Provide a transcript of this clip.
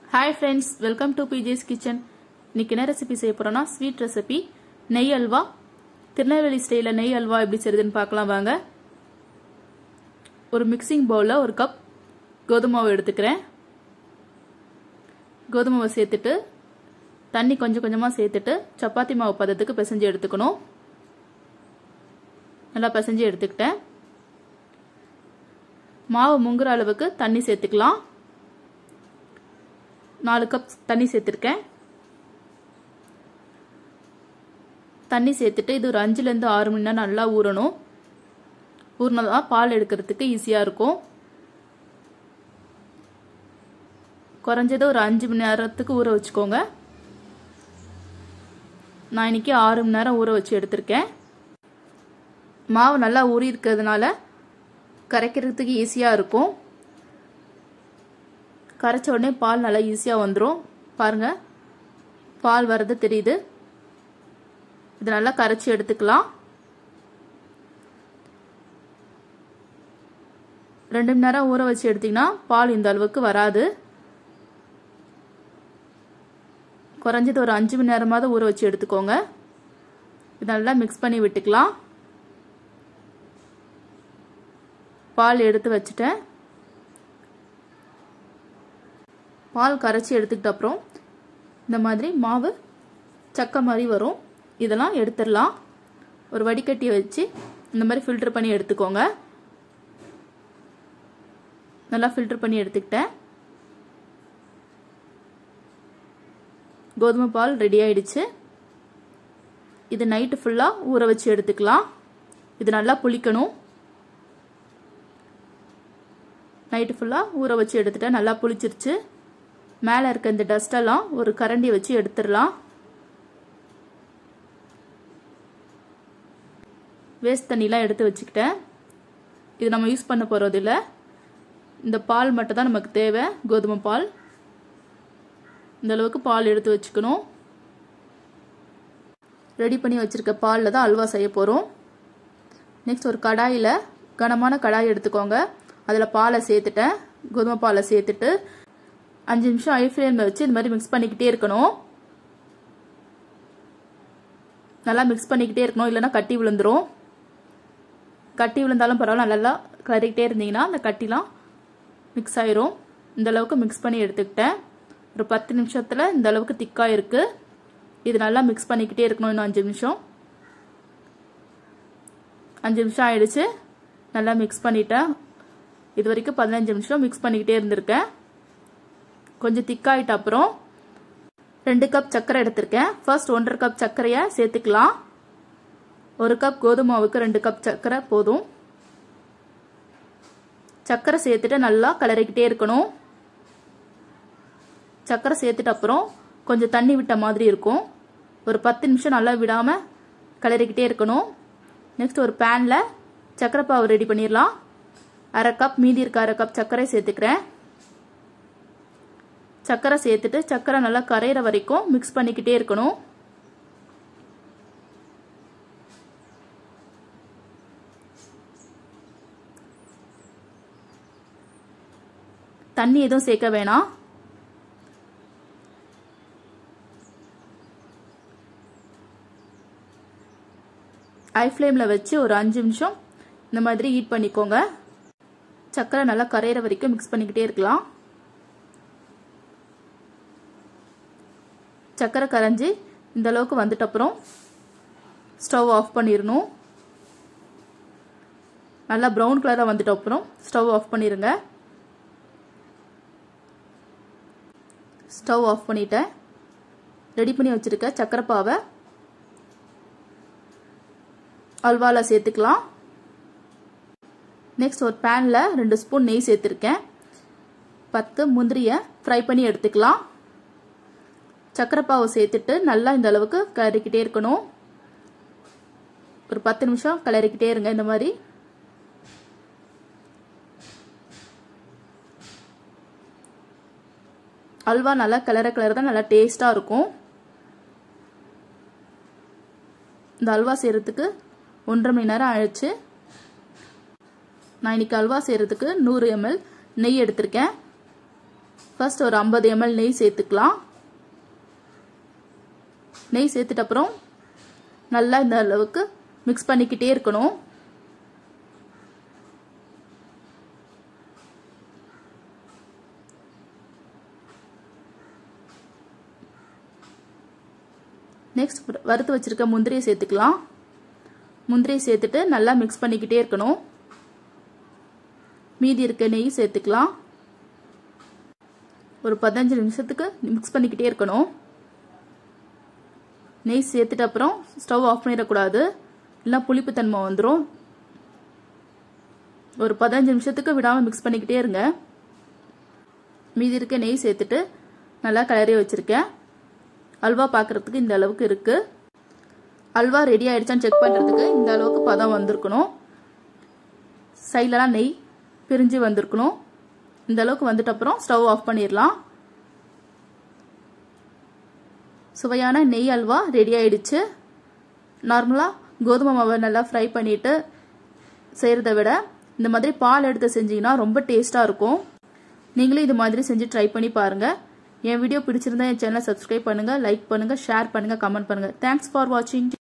hi friends welcome to பிஜேஸ் kitchen இன்னைக்கு என்ன ரெசிபி செய்ய போறோம்னா ஸ்வீட் ரெசிபி நெய் அல்வா திருநெல்வேலி ஸ்டைலில் நெய் அல்வா எப்படி செய்யுதுன்னு பார்க்கலாம் வாங்க ஒரு மிக்சிங் பவுலில் ஒரு கப் கோதுமை மாவு எடுத்துக்கிறேன் கோதுமை மாவை சேர்த்துட்டு தண்ணி கொஞ்சம் கொஞ்சமாக சேர்த்துட்டு சப்பாத்தி மாவு பதத்துக்கு பிசைஞ்சு எடுத்துக்கணும் நல்லா பிசைஞ்சு எடுத்துக்கிட்டேன் மாவு முங்குற அளவுக்கு தண்ணி சேர்த்துக்கலாம் நாலு கப் தண்ணி சேர்த்துருக்கேன் தண்ணி சேர்த்துட்டு இது ஒரு அஞ்சுலேருந்து ஆறு மணி நேரம் நல்லா ஊறணும் ஊறினதான் பால் எடுக்கிறதுக்கு ஈஸியாக இருக்கும் குறைஞ்சது ஒரு அஞ்சு மணி நேரத்துக்கு ஊற வச்சுக்கோங்க நான் இன்னைக்கு ஆறு மணி நேரம் ஊற வச்சு எடுத்திருக்கேன் மாவு நல்லா ஊறி இருக்கிறதுனால கரைக்கிறதுக்கு ஈஸியாக இருக்கும் கரைச்ச உடனே பால் நல்லா ஈஸியாக வந்துடும் பாருங்கள் பால் வர்றது தெரியுது இது நல்லா கரைச்சி எடுத்துக்கலாம் ரெண்டு மணி நேரம் ஊற வச்சு எடுத்திங்கன்னா பால் இந்த அளவுக்கு வராது குறைஞ்சது ஒரு அஞ்சு மணி நேரமாவது ஊற வச்சு எடுத்துக்கோங்க இது நல்லா மிக்ஸ் பண்ணி விட்டுக்கலாம் பால் எடுத்து வச்சுட்டேன் பால் கரைச்சி எடுத்துக்கிட்ட அப்புறம் இந்த மாதிரி மாவு சக்கை மாதிரி வரும் இதெல்லாம் எடுத்துடலாம் ஒரு வடிகட்டியை வச்சு இந்த மாதிரி ஃபில்டர் பண்ணி எடுத்துக்கோங்க நல்லா ஃபில்டர் பண்ணி எடுத்துக்கிட்டேன் கோதுமை பால் ரெடி ஆயிடுச்சு இது நைட்டு ஃபுல்லாக ஊற வச்சு எடுத்துக்கலாம் இது நல்லா புளிக்கணும் நைட்டு ஃபுல்லாக ஊற வச்சு எடுத்துட்டேன் நல்லா புளிச்சிருச்சு மேலே இருக்க இந்த டஸ்டெல்லாம் ஒரு கரண்டி வச்சு எடுத்துடலாம் வேஸ்ட் தண்ணிலாம் எடுத்து வச்சுக்கிட்டேன் இது நம்ம யூஸ் பண்ண போகிறது இல்லை இந்த பால் மட்டும் தான் நமக்கு தேவை கோதுமை பால் இந்த அளவுக்கு பால் எடுத்து வச்சுக்கணும் ரெடி பண்ணி வச்சுருக்க பாலில் தான் அல்வா செய்ய போகிறோம் நெக்ஸ்ட் ஒரு கடாயில் கனமான கடாய் எடுத்துக்கோங்க அதில் பாலை சேர்த்துட்டேன் கோதுமை பாலை சேர்த்துட்டு அஞ்சு நிமிஷம் ஐ ஃப்ளேமில் வச்சு இந்த மாதிரி மிக்ஸ் பண்ணிக்கிட்டே இருக்கணும் நல்லா மிக்ஸ் பண்ணிக்கிட்டே இருக்கணும் இல்லைன்னா கட்டி விழுந்துரும் கட்டி விழுந்தாலும் பரவாயில்ல நல்லா கிளறிக்கிட்டே இருந்தீங்கன்னா அந்த கட்டிலாம் மிக்ஸ் ஆயிரும் இந்த அளவுக்கு மிக்ஸ் பண்ணி எடுத்துக்கிட்டேன் ஒரு பத்து நிமிஷத்தில் இந்த அளவுக்கு திக்காக இருக்குது இது நல்லா மிக்ஸ் பண்ணிக்கிட்டே இருக்கணும் இன்னும் அஞ்சு நிமிஷம் அஞ்சு நிமிஷம் ஆயிடுச்சு நல்லா மிக்ஸ் பண்ணிட்டேன் இது வரைக்கும் பதினஞ்சு நிமிஷம் மிக்ஸ் பண்ணிக்கிட்டே இருந்திருக்கேன் கொஞ்சம் திக்காயிட்ட அப்புறம் ரெண்டு கப் சர்க்கரை எடுத்திருக்கேன் ஃபர்ஸ்ட் ஒன்றரை கப் சர்க்கரையை சேர்த்துக்கலாம் ஒரு கப் கோதுமை மாவுக்கு ரெண்டு கப் சர்க்கரை போதும் சர்க்கரை சேர்த்துட்டு நல்லா கலரிக்கிட்டே இருக்கணும் சர்க்கரை சேர்த்துட்டு அப்புறம் கொஞ்சம் தண்ணி விட்ட மாதிரி இருக்கும் ஒரு பத்து நிமிஷம் நல்லா விடாமல் கலரிக்கிட்டே இருக்கணும் நெக்ஸ்ட் ஒரு பேனில் சர்க்கரை பாவு ரெடி பண்ணிடலாம் அரை கப் மீதி இருக்க அரை கப் சர்க்கரை சேர்த்துக்கிறேன் சர்க்கரை சேர்த்துட்டு சர்க்கரை நல்லா கரையிற வரைக்கும் மிக்ஸ் பண்ணிக்கிட்டே இருக்கணும் தண்ணி எதுவும் சேர்க்க வேணாம் ஐ ஃப்ளேமில் வச்சு ஒரு அஞ்சு நிமிஷம் இந்த மாதிரி ஹீட் பண்ணிக்கோங்க சர்க்கரை நல்லா கரையிற வரைக்கும் மிக்ஸ் பண்ணிக்கிட்டே இருக்கலாம் சர்க்கரை கரைஞ்சி இந்த அளவுக்கு வந்துட்ட அப்புறம் ஸ்டவ் ஆஃப் பண்ணிடணும் நல்லா ப்ரௌன் கலராக வந்துட்ட அப்புறம் ஸ்டவ் ஆஃப் பண்ணிடுங்க ஸ்டவ் ஆஃப் பண்ணிட்டேன் ரெடி பண்ணி வச்சுருக்க சர்க்கரை பாவை அல்வாவில் சேர்த்துக்கலாம் நெக்ஸ்ட் ஒரு பேனில் ரெண்டு ஸ்பூன் நெய் சேர்த்துருக்கேன் பத்து முந்திரியை ஃப்ரை பண்ணி எடுத்துக்கலாம் சர்க்கரை பாவை சேர்த்துட்டு நல்லா இந்த அளவுக்கு கிளறிக்கிட்டே இருக்கணும் ஒரு பத்து நிமிஷம் கிளறிக்கிட்டே இருங்க இந்த மாதிரி அல்வா நல்லா கிளற கிளற தான் நல்லா டேஸ்ட்டாக இருக்கும் இந்த அல்வா செய்கிறதுக்கு ஒன்றரை மணி நேரம் ஆயிடுச்சு நான் இன்னைக்கு அல்வா செய்கிறதுக்கு நூறு எம்எல் நெய் எடுத்திருக்கேன் ஃபர்ஸ்ட் ஒரு ஐம்பது எம்எல் நெய் சேர்த்துக்கலாம் நெய் சேர்த்துட்ட அப்புறம் நல்லா இந்த அளவுக்கு மிக்ஸ் பண்ணிக்கிட்டே இருக்கணும் நெக்ஸ்ட் வறுத்து வச்சிருக்க முந்திரியை சேர்த்துக்கலாம் முந்திரியை சேர்த்துட்டு நல்லா மிக்ஸ் பண்ணிக்கிட்டே இருக்கணும் மீதி இருக்க நெய் சேர்த்துக்கலாம் ஒரு பதினஞ்சு நிமிஷத்துக்கு மிக்ஸ் பண்ணிக்கிட்டே இருக்கணும் நெய் சேர்த்துட்டு அப்புறம் ஸ்டவ் ஆஃப் பண்ணிடக்கூடாது இல்லை புளிப்புத்தன்மை வந்துடும் ஒரு பதினஞ்சு நிமிஷத்துக்கு விடாமல் மிக்ஸ் பண்ணிக்கிட்டே இருங்க மீதி இருக்க நெய் சேர்த்துட்டு நல்லா கிளறி வச்சுருக்கேன் அல்வா பார்க்குறதுக்கு இந்த அளவுக்கு இருக்குது அல்வா ரெடி ஆயிடுச்சான்னு செக் பண்ணுறதுக்கு இந்த அளவுக்கு பதம் வந்திருக்கணும் சைட்லலாம் நெய் பிரிஞ்சு வந்திருக்கணும் இந்த அளவுக்கு வந்துட்ட அப்புறம் ஸ்டவ் ஆஃப் பண்ணிடலாம் சுவையான நெய் அல்வா ரெடி ஆயிடுச்சு நார்மலாக கோதுமை மாவை நல்லா ஃப்ரை பண்ணிவிட்டு செய்கிறத விட இந்த மாதிரி பால் எடுத்து செஞ்சிங்கன்னா ரொம்ப டேஸ்ட்டாக இருக்கும் நீங்களும் இது மாதிரி செஞ்சு ட்ரை பண்ணி பாருங்கள் என் வீடியோ பிடிச்சிருந்தா என் சேனலை சப்ஸ்கிரைப் பண்ணுங்கள் லைக் பண்ணுங்கள் ஷேர் பண்ணுங்கள் கமெண்ட் பண்ணுங்கள் தேங்க்ஸ் ஃபார் வாட்சிங்